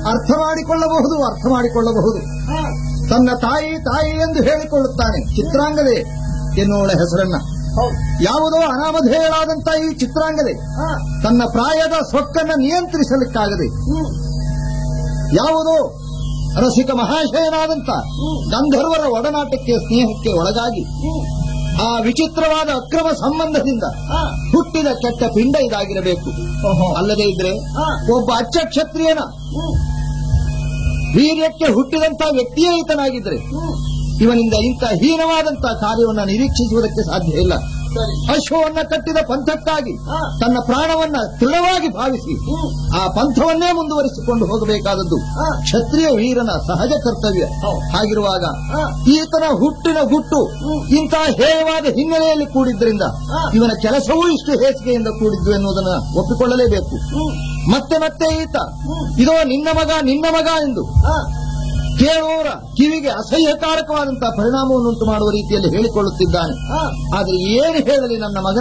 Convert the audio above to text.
ಅರ್ಥ ಮಾಡಿಕೊಳ್ಳಬಹುದು ಅರ್ಥ ಮಾಡಿಕೊಳ್ಳಬಹುದು ತನ್ನ ತಾಯಿ ತಾಯಿ ಎಂದು ಹೇಳಿಕೊಳ್ಳುತ್ತಾನೆ ಚಿತ್ರಾಂಗದೆ ಎನ್ನುವಳ ಹೆಸರನ್ನ ಯಾವುದೋ ಅನಾಮಧೇಯಳಾದಂತ ಈ ಚಿತ್ರಾಂಗದೆ ತನ್ನ ಪ್ರಾಯದ ಸೊಕ್ಕನ್ನ ನಿಯಂತ್ರಿಸಲಿಕ್ಕಾಗದೆ ಯಾವುದೋ ರಸಿಕ ಮಹಾಶಯನಾದಂತ ಗಂಧರ್ವರ ಒಡನಾಟಕ್ಕೆ ಸ್ನೇಹಕ್ಕೆ ಒಳಗಾಗಿ ಆ ವಿಚಿತ್ರವಾದ ಅಕ್ರಮ ಸಂಬಂಧದಿಂದ ಹುಟ್ಟಿದ ಕೆಟ್ಟ ಪಿಂಡ ಇದಾಗಿರಬೇಕು ಅಲ್ಲದೆ ಇದ್ರೆ ಒಬ್ಬ ಅಚ್ಚ ಕ್ಷತ್ರಿಯನ ವೀರ್ಯಕ್ಕೆ ಹುಟ್ಟಿದಂತ ವ್ಯಕ್ತಿಯೇ ಈತನಾಗಿದ್ರೆ ಇವನಿಂದ ಇಂಥ ಹೀನವಾದಂತ ಕಾರ್ಯವನ್ನ ನಿರೀಕ್ಷಿಸುವುದಕ್ಕೆ ಸಾಧ್ಯ ಇಲ್ಲ ಅಶ್ವವನ್ನ ಕಟ್ಟಿದ ಪಂಥಕ್ಕಾಗಿ ತನ್ನ ಪ್ರಾಣವನ್ನ ದೃಢವಾಗಿ ಭಾವಿಸಿ ಆ ಪಂಥವನ್ನೇ ಮುಂದುವರಿಸಿಕೊಂಡು ಹೋಗಬೇಕಾದದ್ದು ಕ್ಷತ್ರಿಯ ವೀರನ ಸಹಜ ಕರ್ತವ್ಯ ಹಾಗಿರುವಾಗ ಈತನ ಹುಟ್ಟಿನ ಗುಟ್ಟು ಇಂತಹ ಹೇಯವಾದ ಹಿನ್ನೆಲೆಯಲ್ಲಿ ಕೂಡಿದ್ರಿಂದ ಇವನ ಕೆಲಸವೂ ಇಷ್ಟು ಹೇಸಿಗೆಯಿಂದ ಕೂಡಿದ್ದು ಎನ್ನುವುದನ್ನು ಒಪ್ಪಿಕೊಳ್ಳಲೇಬೇಕು ಮತ್ತೆ ಮತ್ತೆ ಈತ ಇದೋ ನಿನ್ನ ಮಗ ನಿನ್ನ ಮಗ ಎಂದು ಕೇಳುವವರ ಕಿವಿಗೆ ಅಸಹ್ಯಕಾರಕವಾದಂತಹ ಪರಿಣಾಮವನ್ನುಂಟು ಮಾಡುವ ರೀತಿಯಲ್ಲಿ ಹೇಳಿಕೊಳ್ಳುತ್ತಿದ್ದಾನೆ ಆದರೆ ಏನು ಹೇಳಲಿ ನನ್ನ ಮಗನ